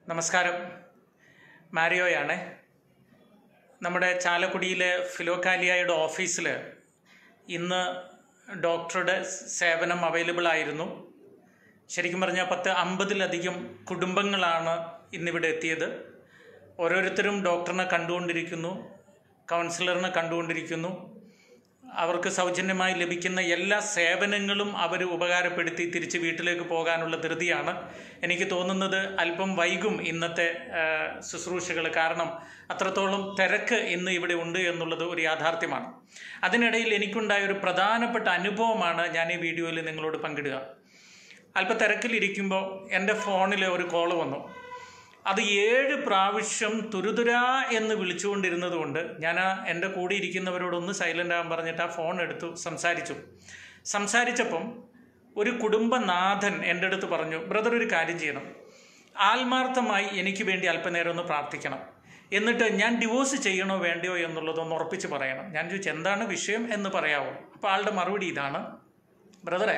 നമസ്കാരം മാരിയോയാണ് നമ്മുടെ ചാലക്കുടിയിലെ ഫിലോക്കാലിയയുടെ ഓഫീസിൽ ഇന്ന് ഡോക്ടറുടെ സേവനം അവൈലബിൾ ആയിരുന്നു ശരിക്കും പറഞ്ഞാൽ പത്ത് അമ്പതിലധികം കുടുംബങ്ങളാണ് ഇന്നിവിടെ എത്തിയത് ഓരോരുത്തരും ഡോക്ടറിനെ കണ്ടുകൊണ്ടിരിക്കുന്നു കൗൺസിലറിനെ കണ്ടുകൊണ്ടിരിക്കുന്നു അവർക്ക് സൗജന്യമായി ലഭിക്കുന്ന എല്ലാ സേവനങ്ങളും അവർ ഉപകാരപ്പെടുത്തി തിരിച്ച് വീട്ടിലേക്ക് പോകാനുള്ള ധൃതിയാണ് എനിക്ക് തോന്നുന്നത് അല്പം വൈകും ഇന്നത്തെ ആ, ശുശ്രൂഷകൾ കാരണം അത്രത്തോളം തിരക്ക് ഇന്ന് ഇവിടെ ഉണ്ട് എന്നുള്ളത് ഒരു യാഥാർത്ഥ്യമാണ് അതിനിടയിൽ എനിക്കുണ്ടായ ഒരു പ്രധാനപ്പെട്ട അനുഭവമാണ് ഞാൻ ഈ വീഡിയോയിൽ നിങ്ങളോട് പങ്കിടുക അല്പ തിരക്കിലിരിക്കുമ്പോൾ എൻ്റെ ഫോണിൽ ഒരു കോള് വന്നു അത് ഏഴ് പ്രാവശ്യം തുരുതുരാ എന്ന് വിളിച്ചുകൊണ്ടിരുന്നത് കൊണ്ട് ഞാൻ ആ എൻ്റെ കൂടെ ഇരിക്കുന്നവരോടൊന്ന് സൈലൻ്റ് ആകാൻ പറഞ്ഞിട്ട് ആ ഫോൺ എടുത്തു സംസാരിച്ചു സംസാരിച്ചപ്പം ഒരു കുടുംബനാഥൻ എൻ്റെ അടുത്ത് പറഞ്ഞു ബ്രദർ ഒരു കാര്യം ചെയ്യണം ആത്മാർത്ഥമായി എനിക്ക് വേണ്ടി അല്പനേരം ഒന്ന് പ്രാർത്ഥിക്കണം എന്നിട്ട് ഞാൻ ഡിവോഴ്സ് ചെയ്യണോ വേണ്ടയോ എന്നുള്ളതൊന്ന് ഉറപ്പിച്ച് പറയണം ഞാൻ ചോദിച്ചു എന്താണ് വിഷയം എന്ന് പറയാവോ അപ്പോൾ ആളുടെ മറുപടി ഇതാണ് ബ്രദറെ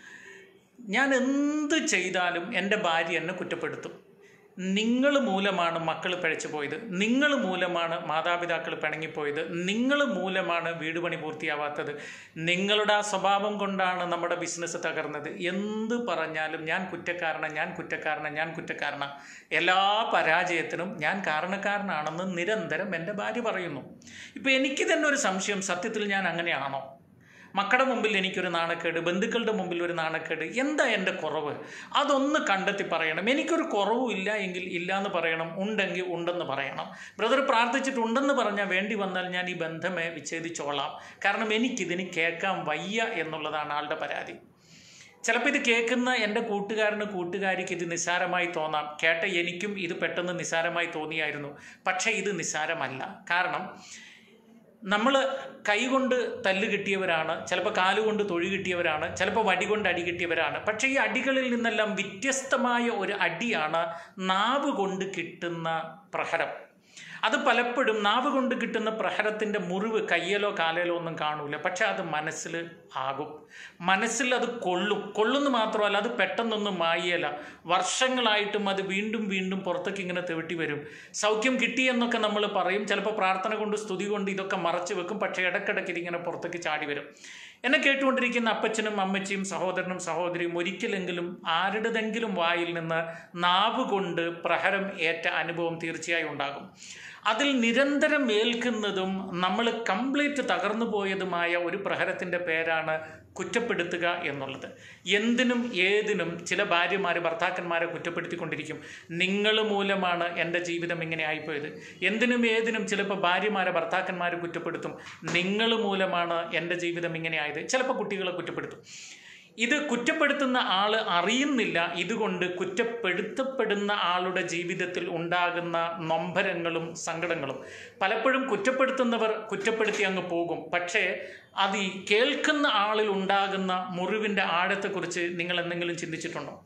ഞാൻ എന്ത് ചെയ്താലും എൻ്റെ ഭാര്യ എന്നെ കുറ്റപ്പെടുത്തും നിങ്ങൾ മൂലമാണ് മക്കൾ പിഴച്ചു പോയത് നിങ്ങൾ മൂലമാണ് മാതാപിതാക്കൾ പിണങ്ങിപ്പോയത് നിങ്ങൾ മൂലമാണ് വീട് പണി പൂർത്തിയാവാത്തത് നിങ്ങളുടെ ആ സ്വഭാവം കൊണ്ടാണ് നമ്മുടെ ബിസിനസ് തകർന്നത് എന്ത് പറഞ്ഞാലും ഞാൻ കുറ്റക്കാരന ഞാൻ കുറ്റക്കാരന ഞാൻ കുറ്റക്കാരന എല്ലാ പരാജയത്തിനും ഞാൻ കാരണക്കാരനാണെന്ന് നിരന്തരം എൻ്റെ ഭാര്യ പറയുന്നു ഇപ്പം എനിക്ക് തന്നെ ഒരു സംശയം സത്യത്തിൽ ഞാൻ അങ്ങനെയാണോ മക്കളുടെ മുമ്പിൽ എനിക്കൊരു നാണക്കേട് ബന്ധുക്കളുടെ മുമ്പിൽ ഒരു നാണക്കേട് എന്താ എൻ്റെ കുറവ് അതൊന്ന് കണ്ടെത്തി പറയണം എനിക്കൊരു കുറവും ഇല്ല എങ്കിൽ ഇല്ല എന്ന് പറയണം ഉണ്ടെങ്കിൽ ഉണ്ടെന്ന് പറയണം ബ്രദർ പ്രാർത്ഥിച്ചിട്ട് ഉണ്ടെന്ന് പറഞ്ഞാൽ വേണ്ടി വന്നാൽ ഞാൻ ഈ ബന്ധമേ വിച്ഛേദിച്ചോളാം കാരണം എനിക്കിതിന് കേൾക്കാൻ വയ്യ എന്നുള്ളതാണ് ആളുടെ പരാതി ചിലപ്പോൾ ഇത് കേൾക്കുന്ന എൻ്റെ കൂട്ടുകാരന് കൂട്ടുകാരിക്ക് ഇത് നിസ്സാരമായി തോന്നാം കേട്ട എനിക്കും ഇത് പെട്ടെന്ന് നിസ്സാരമായി തോന്നിയായിരുന്നു പക്ഷേ ഇത് നിസ്സാരമല്ല കാരണം നമ്മൾ കൈകൊണ്ട് തല്ല് കിട്ടിയവരാണ് ചിലപ്പോൾ കാലുകൊണ്ട് തൊഴി കിട്ടിയവരാണ് ചിലപ്പോൾ വടി കൊണ്ട് അടി കിട്ടിയവരാണ് പക്ഷേ ഈ അടികളിൽ നിന്നെല്ലാം വ്യത്യസ്തമായ ഒരു അടിയാണ് നാവ് കൊണ്ട് കിട്ടുന്ന പ്രഹരം അത് പലപ്പോഴും നാവ് കൊണ്ട് കിട്ടുന്ന പ്രഹരത്തിൻ്റെ മുറിവ് കയ്യിലോ കാലയിലോ ഒന്നും കാണൂല പക്ഷെ അത് മനസ്സിൽ ആകും മനസ്സിൽ അത് കൊള്ളും കൊള്ളുന്നു മാത്രമല്ല അത് പെട്ടെന്നൊന്നും മായല വർഷങ്ങളായിട്ടും അത് വീണ്ടും വീണ്ടും പുറത്തേക്ക് ഇങ്ങനെ തെവിട്ടി വരും സൗഖ്യം കിട്ടിയെന്നൊക്കെ നമ്മൾ പറയും ചിലപ്പോൾ പ്രാർത്ഥന കൊണ്ട് സ്തുതി കൊണ്ട് ഇതൊക്കെ മറച്ചു വെക്കും പക്ഷേ ഇടയ്ക്കിടയ്ക്ക് ഇതിങ്ങനെ പുറത്തേക്ക് ചാടി വരും എന്നെ കേട്ടുകൊണ്ടിരിക്കുന്ന അപ്പച്ചനും അമ്മച്ചിയും സഹോദരനും സഹോദരിയും ഒരിക്കലെങ്കിലും ആരുടേതെങ്കിലും വായിൽ നിന്ന് നാവ് കൊണ്ട് പ്രഹരം ഏറ്റ അനുഭവം തീർച്ചയായും ഉണ്ടാകും അതിൽ നിരന്തരം ഏൽക്കുന്നതും നമ്മൾ കംപ്ലീറ്റ് തകർന്നു പോയതുമായ ഒരു പ്രഹരത്തിൻ്റെ പേരാണ് കുറ്റപ്പെടുത്തുക എന്നുള്ളത് എന്തിനും ഏതിനും ചില ഭാര്യമാർ ഭർത്താക്കന്മാരെ കുറ്റപ്പെടുത്തിക്കൊണ്ടിരിക്കും നിങ്ങൾ മൂലമാണ് എൻ്റെ ജീവിതം ഇങ്ങനെ ആയിപ്പോയത് എന്തിനും ഏതിനും ചിലപ്പോൾ ഭാര്യമാരെ ഭർത്താക്കന്മാർ കുറ്റപ്പെടുത്തും നിങ്ങൾ മൂലമാണ് എൻ്റെ ജീവിതം ഇങ്ങനെ ആയത് ചിലപ്പോൾ കുട്ടികളെ കുറ്റപ്പെടുത്തും ഇത് കുറ്റപ്പെടുത്തുന്ന ആൾ അറിയുന്നില്ല ഇതുകൊണ്ട് കുറ്റപ്പെടുത്തപ്പെടുന്ന ആളുടെ ജീവിതത്തിൽ ഉണ്ടാകുന്ന നൊമ്പരങ്ങളും സങ്കടങ്ങളും പലപ്പോഴും കുറ്റപ്പെടുത്തുന്നവർ കുറ്റപ്പെടുത്തി അങ്ങ് പോകും പക്ഷേ അത് ഈ കേൾക്കുന്ന ആളിൽ ഉണ്ടാകുന്ന മുറിവിൻ്റെ ആഴത്തെക്കുറിച്ച് നിങ്ങൾ എന്തെങ്കിലും ചിന്തിച്ചിട്ടുണ്ടോ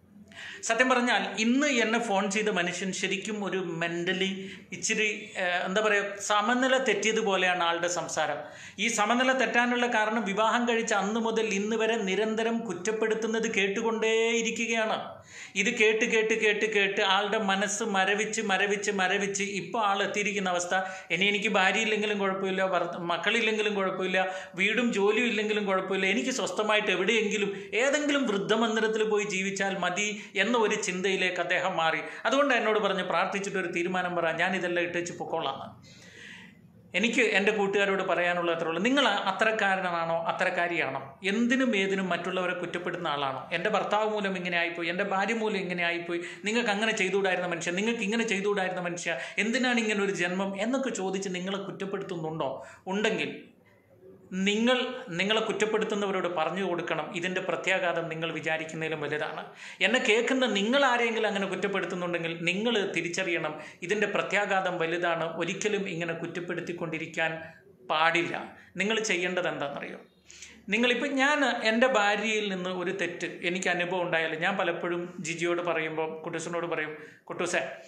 സത്യം പറഞ്ഞാൽ ഇന്ന് എന്നെ ഫോൺ ചെയ്ത മനുഷ്യൻ ശരിക്കും ഒരു മെൻ്റലി ഇച്ചിരി ഏഹ്, എന്താ പറയുക സമനില തെറ്റിയതുപോലെയാണ് ആളുടെ സംസാരം ഈ സമനില തെറ്റാനുള്ള കാരണം വിവാഹം കഴിച്ച അന്ന് മുതൽ ഇന്ന് വരെ നിരന്തരം കുറ്റപ്പെടുത്തുന്നത് കേട്ടുകൊണ്ടേയിരിക്കുകയാണ് ഇത് കേട്ട് കേട്ട് കേട്ട് കേട്ട് ആളുടെ മനസ്സ് മരവിച്ച് മരവിച്ച് മരവിച്ച് ഇപ്പോൾ ആൾ എത്തിയിരിക്കുന്ന അവസ്ഥ ഇനി എനിക്ക് ഭാര്യ ഇല്ലെങ്കിലും കുഴപ്പമില്ല ഭർത്ത മക്കളില്ലെങ്കിലും കുഴപ്പമില്ല വീടും ജോലിയും ഇല്ലെങ്കിലും കുഴപ്പമില്ല എനിക്ക് സ്വസ്ഥമായിട്ട് എവിടെയെങ്കിലും ഏതെങ്കിലും വൃദ്ധമന്ദിരത്തിൽ പോയി ജീവിച്ചാൽ മതി എന്ന ഒരു ചിന്തയിലേക്ക് അദ്ദേഹം മാറി അതുകൊണ്ട് എന്നോട് പറഞ്ഞ് പ്രാർത്ഥിച്ചിട്ട് ഒരു തീരുമാനം പറ ഞാൻ ഇതെല്ലാം ഇട്ടേച്ച് പൊക്കോളാന്ന് എനിക്ക് എൻ്റെ കൂട്ടുകാരോട് പറയാനുള്ള അത്ര ഉള്ളൂ നിങ്ങൾ അത്തരക്കാരനാണോ അത്തരക്കാരിയാണോ എന്തിനും ഏതിനും മറ്റുള്ളവരെ കുറ്റപ്പെടുന്ന ആളാണോ എൻ്റെ ഭർത്താവ് മൂലം ഇങ്ങനെ ആയിപ്പോയി എൻ്റെ ഭാര്യ മൂലം ഇങ്ങനെ ആയിപ്പോയി നിങ്ങൾക്ക് അങ്ങനെ ചെയ്തുകൂടായിരുന്ന മനുഷ്യൻ നിങ്ങൾക്ക് ഇങ്ങനെ ചെയ്തുകൂടായിരുന്ന മനുഷ്യ എന്തിനാണ് ഇങ്ങനെ ഒരു ജന്മം എന്നൊക്കെ ചോദിച്ച് നിങ്ങളെ കുറ്റപ്പെടുത്തുന്നുണ്ടോ ഉണ്ടെങ്കിൽ നിങ്ങൾ നിങ്ങളെ കുറ്റപ്പെടുത്തുന്നവരോട് പറഞ്ഞു കൊടുക്കണം ഇതിൻ്റെ പ്രത്യാഘാതം നിങ്ങൾ വിചാരിക്കുന്നതിലും വലുതാണ് എന്നെ കേൾക്കുന്ന നിങ്ങൾ ആരെങ്കിലും അങ്ങനെ കുറ്റപ്പെടുത്തുന്നുണ്ടെങ്കിൽ നിങ്ങൾ തിരിച്ചറിയണം ഇതിൻ്റെ പ്രത്യാഘാതം വലുതാണ് ഒരിക്കലും ഇങ്ങനെ കുറ്റപ്പെടുത്തിക്കൊണ്ടിരിക്കാൻ പാടില്ല നിങ്ങൾ ചെയ്യേണ്ടത് എന്താണെന്നറിയോ നിങ്ങളിപ്പോൾ ഞാൻ എൻ്റെ ഭാര്യയിൽ നിന്ന് ഒരു തെറ്റ് എനിക്ക് അനുഭവം ഉണ്ടായാലും ഞാൻ പലപ്പോഴും ജിജിയോട് പറയുമ്പോൾ കുട്ടൂസിനോട് പറയും കുട്ടൂസേ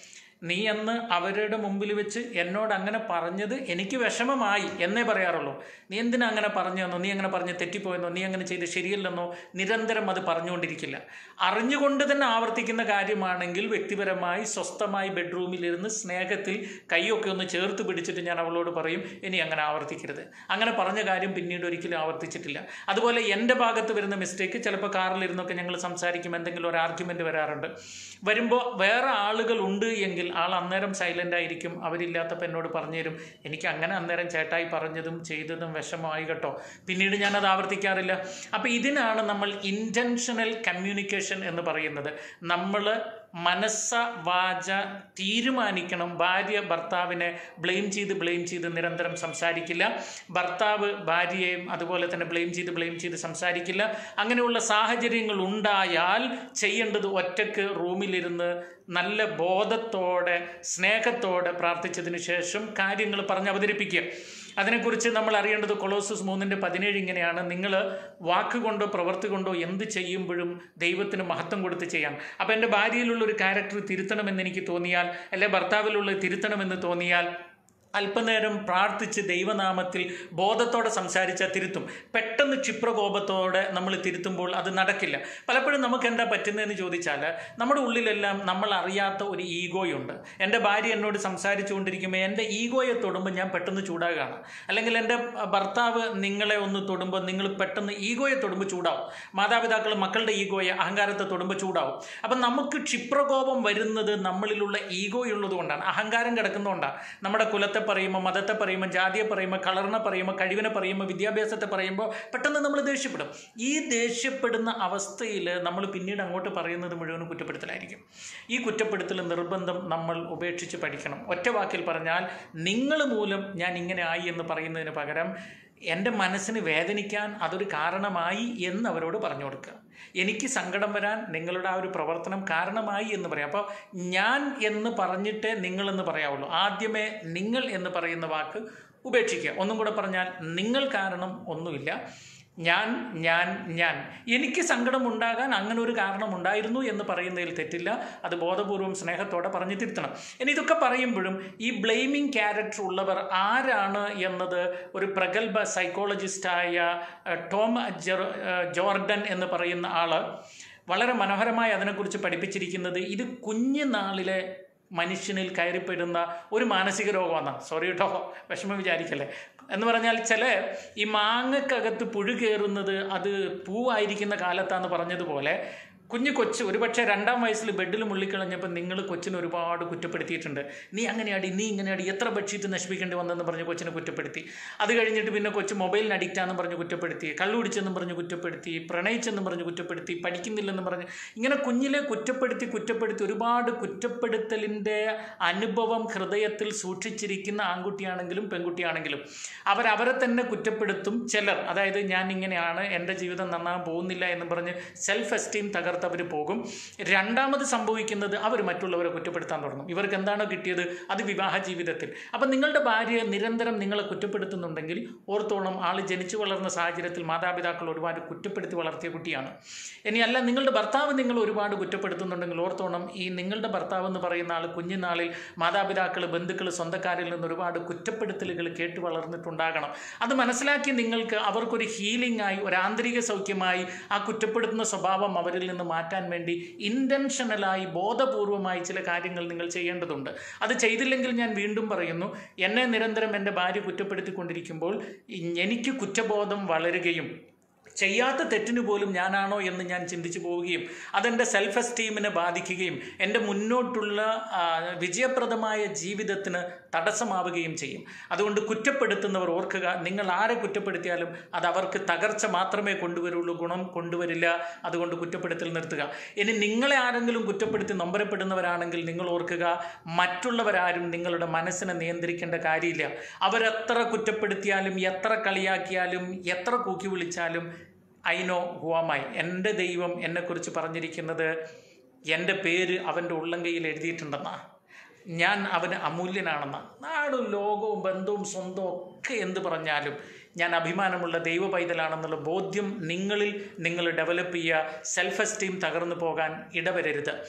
നീ അന്ന് അവരുടെ മുമ്പിൽ വെച്ച് എന്നോട് അങ്ങനെ പറഞ്ഞത് എനിക്ക് വിഷമമായി എന്നേ പറയാറുള്ളൂ നീ എന്തിനാ അങ്ങനെ പറഞ്ഞെന്നോ നീ അങ്ങനെ പറഞ്ഞ് തെറ്റിപ്പോയെന്നോ നീ അങ്ങനെ ചെയ്ത് ശരിയല്ലെന്നോ നിരന്തരം അത് പറഞ്ഞുകൊണ്ടിരിക്കില്ല അറിഞ്ഞുകൊണ്ട് തന്നെ ആവർത്തിക്കുന്ന കാര്യമാണെങ്കിൽ വ്യക്തിപരമായി സ്വസ്ഥമായി ബെഡ്റൂമിലിരുന്ന് സ്നേഹത്തിൽ കൈയൊക്കെ ഒന്ന് ചേർത്ത് പിടിച്ചിട്ട് ഞാൻ അവളോട് പറയും ഇനി അങ്ങനെ ആവർത്തിക്കരുത് അങ്ങനെ പറഞ്ഞ കാര്യം പിന്നീട് ഒരിക്കലും ആവർത്തിച്ചിട്ടില്ല അതുപോലെ എൻ്റെ ഭാഗത്ത് വരുന്ന മിസ്റ്റേക്ക് ചിലപ്പോൾ കാറിലിരുന്നൊക്കെ ഞങ്ങൾ സംസാരിക്കും എന്തെങ്കിലും ഒരു ആർഗ്യുമെൻ്റ് വരാറുണ്ട് വരുമ്പോൾ വേറെ ആളുകൾ ഉണ്ട് എങ്കിൽ ആൾ അന്നേരം സൈലൻ്റ് ആയിരിക്കും അവരില്ലാത്തപ്പോൾ എന്നോട് പറഞ്ഞു തരും എനിക്ക് അങ്ങനെ അന്നേരം ചേട്ടായി പറഞ്ഞതും ചെയ്തതും വിഷമമായി കേട്ടോ പിന്നീട് ഞാനത് ആവർത്തിക്കാറില്ല അപ്പോൾ ഇതിനാണ് നമ്മൾ ഇൻറ്റൻഷണൽ കമ്മ്യൂണിക്കേഷൻ എന്ന് പറയുന്നത് നമ്മൾ മനസ്സ വാച തീരുമാനിക്കണം ഭാര്യ ഭർത്താവിനെ ബ്ലെയിം ചെയ്ത് ബ്ലെയിം ചെയ്ത് നിരന്തരം സംസാരിക്കില്ല ഭർത്താവ് ഭാര്യയെയും അതുപോലെ തന്നെ ബ്ലെയിം ചെയ്ത് ബ്ലെയിം ചെയ്ത് സംസാരിക്കില്ല അങ്ങനെയുള്ള സാഹചര്യങ്ങൾ ഉണ്ടായാൽ ചെയ്യേണ്ടത് ഒറ്റക്ക് റൂമിലിരുന്ന് നല്ല ബോധത്തോടെ സ്നേഹത്തോടെ പ്രാർത്ഥിച്ചതിന് ശേഷം കാര്യങ്ങൾ പറഞ്ഞ് അവതരിപ്പിക്കുക അതിനെക്കുറിച്ച് നമ്മൾ അറിയേണ്ടത് കൊളോസസ് മൂന്നിൻ്റെ പതിനേഴ് ഇങ്ങനെയാണ് നിങ്ങൾ വാക്കുകൊണ്ടോ പ്രവൃത്തി കൊണ്ടോ എന്ത് ചെയ്യുമ്പോഴും ദൈവത്തിന് മഹത്വം കൊടുത്ത് ചെയ്യാം അപ്പോൾ എൻ്റെ ഭാര്യയിലുള്ള ഒരു ക്യാരക്ടർ തിരുത്തണമെന്ന് എനിക്ക് തോന്നിയാൽ അല്ലെ ഭർത്താവിലുള്ള തിരുത്തണമെന്ന് തോന്നിയാൽ അല്പനേരം പ്രാർത്ഥിച്ച് ദൈവനാമത്തിൽ ബോധത്തോടെ സംസാരിച്ചാൽ തിരുത്തും പെട്ടെന്ന് ക്ഷിപ്രകോപത്തോടെ നമ്മൾ തിരുത്തുമ്പോൾ അത് നടക്കില്ല പലപ്പോഴും നമുക്ക് എന്താ പറ്റുന്നതെന്ന് ചോദിച്ചാൽ നമ്മുടെ ഉള്ളിലെല്ലാം നമ്മൾ അറിയാത്ത ഒരു ഈഗോയുണ്ട് എൻ്റെ ഭാര്യ എന്നോട് സംസാരിച്ചുകൊണ്ടിരിക്കുമ്പോൾ എൻ്റെ ഈഗോയെ തൊടുമ്പോൾ ഞാൻ പെട്ടെന്ന് ചൂടാകുകയാണ് അല്ലെങ്കിൽ എൻ്റെ ഭർത്താവ് നിങ്ങളെ ഒന്ന് തൊടുമ്പോൾ നിങ്ങൾ പെട്ടെന്ന് ഈഗോയെ തൊടുമ്പോൾ ചൂടാവും മാതാപിതാക്കൾ മക്കളുടെ ഈഗോയെ അഹങ്കാരത്തെ തൊടുമ്പോൾ ചൂടാവും അപ്പം നമുക്ക് ക്ഷിപ്രകോപം വരുന്നത് നമ്മളിലുള്ള ഈഗോയുള്ളത് കൊണ്ടാണ് അഹങ്കാരം കിടക്കുന്നതുകൊണ്ടാണ് നമ്മുടെ കുലത്തെ പറയുമ്പോൾ മതത്തെ പറയുമ്പോൾ ജാതിയെ പറയുമ്പോൾ കളറിനെ പറയുമ്പോൾ കഴിവിനെ പറയുമ്പോൾ വിദ്യാഭ്യാസത്തെ പറയുമ്പോൾ പെട്ടെന്ന് നമ്മൾ ദേഷ്യപ്പെടും ഈ ദേഷ്യപ്പെടുന്ന അവസ്ഥയിൽ നമ്മൾ പിന്നീട് അങ്ങോട്ട് പറയുന്നത് മുഴുവനും കുറ്റപ്പെടുത്തലായിരിക്കും ഈ കുറ്റപ്പെടുത്തൽ നിർബന്ധം നമ്മൾ ഉപേക്ഷിച്ച് പഠിക്കണം ഒറ്റ വാക്കിൽ പറഞ്ഞാൽ നിങ്ങൾ മൂലം ഞാൻ ഇങ്ങനെ ആയി എന്ന് പറയുന്നതിന് പകരം എൻ്റെ മനസ്സിന് വേദനിക്കാൻ അതൊരു കാരണമായി എന്ന് അവരോട് പറഞ്ഞു കൊടുക്കുക എനിക്ക് സങ്കടം വരാൻ നിങ്ങളുടെ ആ ഒരു പ്രവർത്തനം കാരണമായി എന്ന് പറയാം അപ്പോൾ ഞാൻ എന്ന് പറഞ്ഞിട്ടേ നിങ്ങളെന്ന് പറയാവുള്ളൂ ആദ്യമേ നിങ്ങൾ എന്ന് പറയുന്ന വാക്ക് ഉപേക്ഷിക്കുക ഒന്നും കൂടെ പറഞ്ഞാൽ നിങ്ങൾ കാരണം ഒന്നുമില്ല ഞാൻ ഞാൻ ഞാൻ എനിക്ക് സങ്കടം ഉണ്ടാകാൻ അങ്ങനെ ഒരു കാരണം ഉണ്ടായിരുന്നു എന്ന് പറയുന്നതിൽ തെറ്റില്ല അത് ബോധപൂർവം സ്നേഹത്തോടെ പറഞ്ഞു തിരുത്തണം ഇനി ഇതൊക്കെ പറയുമ്പോഴും ഈ ബ്ലെയിമിങ് ക്യാരക്ടർ ഉള്ളവർ ആരാണ് എന്നത് ഒരു പ്രഗത്ഭ സൈക്കോളജിസ്റ്റായ അഹ്, ടോം ജെർ- അഹ്, ജോർഡൻ എന്ന് പറയുന്ന ആള് വളരെ മനോഹരമായി അതിനെക്കുറിച്ച് പഠിപ്പിച്ചിരിക്കുന്നത് ഇത് കുഞ്ഞുനാളിലെ മനുഷ്യനിൽ കയറിപ്പെടുന്ന ഒരു മാനസിക രോഗമാണ് സോറി കേട്ടോ വിഷമം വിചാരിക്കല്ലേ എന്ന് പറഞ്ഞാൽ ചില ഈ മാങ്ങക്കകത്ത് പുഴു കയറുന്നത് അത് പൂവായിരിക്കുന്ന കാലത്താന്ന് പറഞ്ഞതുപോലെ കുഞ്ഞു കൊച്ച് ഒരുപക്ഷെ രണ്ടാം വയസ്സിൽ ബെഡിൽ മുള്ളിക്കളഞ്ഞപ്പോൾ നിങ്ങൾ കൊച്ചിനെ ഒരുപാട് കുറ്റപ്പെടുത്തിയിട്ടുണ്ട് നീ അങ്ങനെയാടി നീ ഇങ്ങനെയാടി എത്ര ബെഡ്ഷീറ്റ് നശിപ്പിക്കേണ്ടി വന്നെന്ന് പറഞ്ഞ് കൊച്ചിനെ കുറ്റപ്പെടുത്തി അത് കഴിഞ്ഞിട്ട് പിന്നെ കൊച്ച് മൊബൈലിന് അഡിക്റ്റാന്ന് പറഞ്ഞ് കുറ്റപ്പെടുത്തി കള്ളു കുടിച്ചെന്നും പറഞ്ഞ് കുറ്റപ്പെടുത്തി പ്രണയിച്ചെന്നും പറഞ്ഞ് കുറ്റപ്പെടുത്തി പഠിക്കുന്നില്ലെന്നും പറഞ്ഞ് ഇങ്ങനെ കുഞ്ഞിലെ കുറ്റപ്പെടുത്തി കുറ്റപ്പെടുത്തി ഒരുപാട് കുറ്റപ്പെടുത്തലിൻ്റെ അനുഭവം ഹൃദയത്തിൽ സൂക്ഷിച്ചിരിക്കുന്ന ആൺകുട്ടിയാണെങ്കിലും പെൺകുട്ടിയാണെങ്കിലും അവരവരെ തന്നെ കുറ്റപ്പെടുത്തും ചിലർ അതായത് ഞാൻ ഇങ്ങനെയാണ് എൻ്റെ ജീവിതം നന്നാകാൻ പോകുന്നില്ല എന്ന് പറഞ്ഞ് സെൽഫ് എസ്റ്റീം തകർത്ത് അവർ പോകും രണ്ടാമത് സംഭവിക്കുന്നത് അവർ മറ്റുള്ളവരെ കുറ്റപ്പെടുത്താൻ തുടങ്ങും ഇവർക്ക് എന്താണോ കിട്ടിയത് അത് വിവാഹ ജീവിതത്തിൽ അപ്പം നിങ്ങളുടെ ഭാര്യ നിരന്തരം നിങ്ങളെ കുറ്റപ്പെടുത്തുന്നുണ്ടെങ്കിൽ ഓർത്തോണം ആൾ ജനിച്ചു വളർന്ന സാഹചര്യത്തിൽ മാതാപിതാക്കൾ ഒരുപാട് കുറ്റപ്പെടുത്തി വളർത്തിയ കുട്ടിയാണ് ഇനിയല്ല നിങ്ങളുടെ ഭർത്താവ് നിങ്ങൾ ഒരുപാട് കുറ്റപ്പെടുത്തുന്നുണ്ടെങ്കിൽ ഓർത്തോണം ഈ നിങ്ങളുടെ ഭർത്താവ് എന്ന് പറയുന്ന ആൾ കുഞ്ഞുനാളിൽ മാതാപിതാക്കൾ ബന്ധുക്കൾ സ്വന്തക്കാരിൽ നിന്ന് ഒരുപാട് കുറ്റപ്പെടുത്തലുകൾ കേട്ട് വളർന്നിട്ടുണ്ടാകണം അത് മനസ്സിലാക്കി നിങ്ങൾക്ക് അവർക്കൊരു ഹീലിംഗ് ആയി ഒരു ആന്തരിക സൗഖ്യമായി ആ കുറ്റപ്പെടുത്തുന്ന സ്വഭാവം അവരിൽ നിന്ന് മാറ്റാൻ വേണ്ടി ഇൻറ്റൻഷനലായി ബോധപൂർവമായി ചില കാര്യങ്ങൾ നിങ്ങൾ ചെയ്യേണ്ടതുണ്ട് അത് ചെയ്തില്ലെങ്കിൽ ഞാൻ വീണ്ടും പറയുന്നു എന്നെ നിരന്തരം എൻ്റെ ഭാര്യ കുറ്റപ്പെടുത്തിക്കൊണ്ടിരിക്കുമ്പോൾ എനിക്ക് കുറ്റബോധം വളരുകയും ചെയ്യാത്ത തെറ്റിന് പോലും ഞാനാണോ എന്ന് ഞാൻ ചിന്തിച്ചു പോവുകയും അതെൻ്റെ സെൽഫ് എസ്റ്റീമിനെ ബാധിക്കുകയും എൻ്റെ മുന്നോട്ടുള്ള ആ, വിജയപ്രദമായ ജീവിതത്തിന് തടസ്സമാവുകയും ചെയ്യും അതുകൊണ്ട് കുറ്റപ്പെടുത്തുന്നവർ ഓർക്കുക നിങ്ങൾ ആരെ കുറ്റപ്പെടുത്തിയാലും അത് അവർക്ക് തകർച്ച മാത്രമേ കൊണ്ടുവരുള്ളൂ ഗുണം കൊണ്ടുവരില്ല അതുകൊണ്ട് കുറ്റപ്പെടുത്തൽ നിർത്തുക ഇനി നിങ്ങളെ ആരെങ്കിലും കുറ്റപ്പെടുത്തി നൊമ്പരപ്പെടുന്നവരാണെങ്കിൽ നിങ്ങൾ ഓർക്കുക മറ്റുള്ളവരാരും നിങ്ങളുടെ മനസ്സിനെ നിയന്ത്രിക്കേണ്ട കാര്യമില്ല അവരെത്ര കുറ്റപ്പെടുത്തിയാലും എത്ര കളിയാക്കിയാലും എത്ര കൂക്കി വിളിച്ചാലും ഐ നോ ഹുവാമായി എൻ്റെ ദൈവം എന്നെക്കുറിച്ച് പറഞ്ഞിരിക്കുന്നത് എൻ്റെ പേര് അവൻ്റെ ഉള്ളംകൈയിൽ എഴുതിയിട്ടുണ്ടെന്നാണ് ഞാൻ അവന് അമൂല്യനാണെന്ന നാടും ലോകവും ബന്ധവും സ്വന്തവും ഒക്കെ എന്ത് പറഞ്ഞാലും ഞാൻ അഭിമാനമുള്ള ദൈവ പൈതലാണെന്നുള്ള ബോധ്യം നിങ്ങളിൽ നിങ്ങൾ ഡെവലപ്പ് ചെയ്യുക സെൽഫ് എസ്റ്റീം തകർന്നു പോകാൻ ഇടവരരുത്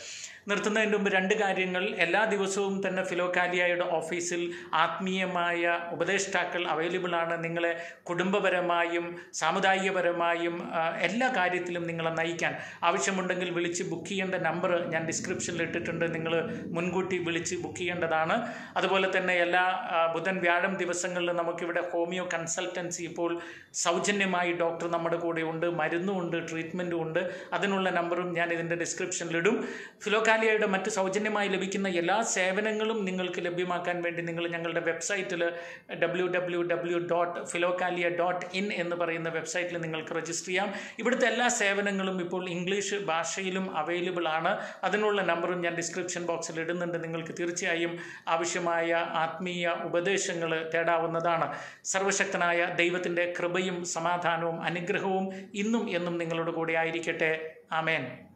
നിർത്തുന്നതിന് മുമ്പ് രണ്ട് കാര്യങ്ങൾ എല്ലാ ദിവസവും തന്നെ ഫിലോകാലിയയുടെ ഓഫീസിൽ ആത്മീയമായ ഉപദേഷ്ടാക്കൾ അവൈലബിൾ ആണ് നിങ്ങളെ കുടുംബപരമായും സാമുദായികപരമായും ആ, എല്ലാ കാര്യത്തിലും നിങ്ങളെ നയിക്കാൻ ആവശ്യമുണ്ടെങ്കിൽ വിളിച്ച് ബുക്ക് ചെയ്യേണ്ട നമ്പർ ഞാൻ ഡിസ്ക്രിപ്ഷനിൽ ഇട്ടിട്ടുണ്ട് നിങ്ങൾ മുൻകൂട്ടി വിളിച്ച് ബുക്ക് ചെയ്യേണ്ടതാണ് അതുപോലെ തന്നെ എല്ലാ ആ, ബുധൻ വ്യാഴം ദിവസങ്ങളിൽ നമുക്കിവിടെ ഹോമിയോ കൺസൾട്ടൻസി ഇപ്പോൾ സൗജന്യമായി ഡോക്ടർ നമ്മുടെ കൂടെ ഉണ്ട് മരുന്നും ഉണ്ട് ട്രീറ്റ്മെൻറ്റും ഉണ്ട് അതിനുള്ള നമ്പറും ഞാൻ ഇതിൻ്റെ ഡിസ്ക്രിപ്ഷനിലിടും ഫിലോകാലിയയുടെ മറ്റ് സൗജന്യമായി ലഭിക്കുന്ന എല്ലാ സേവനങ്ങളും നിങ്ങൾക്ക് ലഭ്യമാക്കാൻ വേണ്ടി നിങ്ങൾ ഞങ്ങളുടെ വെബ്സൈറ്റിൽ W W W dot Philokalia dot in എന്ന് പറയുന്ന വെബ്സൈറ്റിൽ നിങ്ങൾക്ക് രജിസ്റ്റർ ചെയ്യാം ഇവിടുത്തെ എല്ലാ സേവനങ്ങളും ഇപ്പോൾ ഇംഗ്ലീഷ് ഭാഷയിലും അവൈലബിൾ ആണ് അതിനുള്ള നമ്പറും ഞാൻ ഡിസ്ക്രിപ്ഷൻ ബോക്സിൽ ഇടുന്നുണ്ട് നിങ്ങൾക്ക് തീർച്ചയായും ആവശ്യമായ ആത്മീയ ഉപദേശങ്ങൾ തേടാവുന്നതാണ് സർവശക്തനായ ദൈവത്തിൻ്റെ കൃപയും സമാധാനവും അനുഗ്രഹവും ഇന്നും എന്നും നിങ്ങളുടെ കൂടെ ആയിരിക്കട്ടെ ആമേൻ